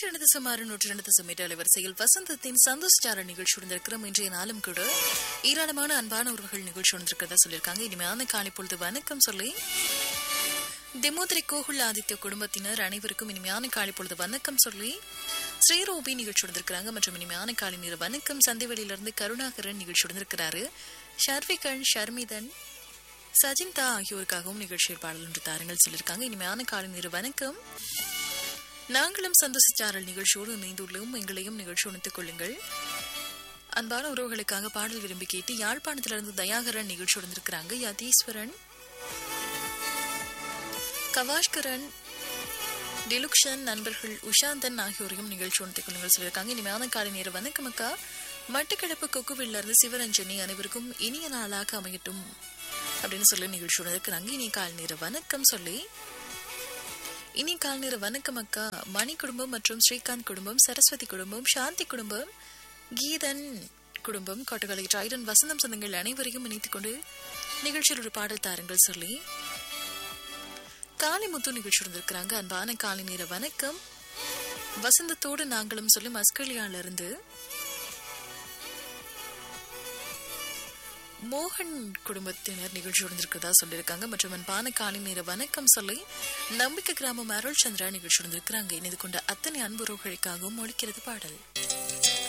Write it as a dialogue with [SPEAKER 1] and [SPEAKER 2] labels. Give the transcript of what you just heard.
[SPEAKER 1] நூற்றி ரெண்டு சுமாறு நூற்றி ரெண்டு சுமீட்டர் அலைவரிசையில் வசந்தத்தின் சந்தோஷார நிகழ்ச்சி உடனிருக்கிறோம் இன்றைய நாளும் கூட ஏராளமான அன்பான உறவுகள் நிகழ்ச்சி உடனிருக்கிறதா சொல்லியிருக்காங்க இனிமையான காலை பொழுது வணக்கம் சொல்லி தெமோதரி கோகுல் ஆதித்ய குடும்பத்தினர் அனைவருக்கும் இனிமையான காலை பொழுது வணக்கம் சொல்லி ஸ்ரீரூபி நிகழ்ச்சி உடனிருக்கிறாங்க மற்றும் இனிமையான காலை நேர வணக்கம் சந்தைவெளியிலிருந்து கருணாகரன் நிகழ்ச்சி உடனிருக்கிறாரு ஷர்விகன் ஷர்மிதன் சஜிந்தா ஆகியோருக்காகவும் நிகழ்ச்சியில் பாடல் ஒன்று தாருங்கள் சொல்லியிருக்காங்க இனிமையான காலை நேர வணக்கம் நாங்களும் சந்தோஷிச்சாரல் நிகழ்ச்சியோடு இணைந்துள்ளோம் எங்களையும் நிகழ்ச்சி உணர்த்துக் கொள்ளுங்கள் அன்பான உறவுகளுக்காக பாடல் விரும்பி கேட்டு யாழ்ப்பாணத்திலிருந்து தயாகரன் நிகழ்ச்சி உடனிருக்கிறாங்க யதீஸ்வரன் கவாஷ்கரன் டிலுக்ஷன் நண்பர்கள் உஷாந்தன் ஆகியோரையும் நிகழ்ச்சி உணர்த்திக் கொள்ளுங்கள் சொல்லியிருக்காங்க இனிமையான காலை நேர வணக்கம் அக்கா மட்டக்களப்பு கொக்குவில்ல இருந்து சிவரஞ்சனி அனைவருக்கும் இனிய நாளாக அமையட்டும் அப்படின்னு சொல்லி நிகழ்ச்சி உணர்க்கிறாங்க இனி கால் நேர வணக்கம் சொல்லி இனி கால் நேர வணக்கம் அக்கா மணி குடும்பம் மற்றும் ஸ்ரீகாந்த் குடும்பம் சரஸ்வதி குடும்பம் சாந்தி குடும்பம் கீதன் குடும்பம் கோட்டகலை ட்ரைடன் வசந்தம் சொந்தங்கள் அனைவரையும் இணைத்துக் கொண்டு நிகழ்ச்சியில் ஒரு பாடல் தாருங்கள் சொல்லி காலை முத்து நிகழ்ச்சி இருந்திருக்கிறாங்க அன்பான காலை நேர வணக்கம் வசந்தத்தோடு நாங்களும் சொல்லும் அஸ்கலியால இருந்து மோகன் குடும்பத்தினர் நிகழ்ச்சி இருந்திருக்கிறதா சொல்லியிருக்காங்க மற்றும் அன்பான காலை நேர வணக்கம் சொல்லி நம்பிக்கை கிராமம் அருள் சந்திரா நிகழ்ச்சி இருந்திருக்கிறாங்க இணைந்து கொண்ட அத்தனை அன்புறவுகளுக்காகவும் ஒழிக்கிறது பாடல்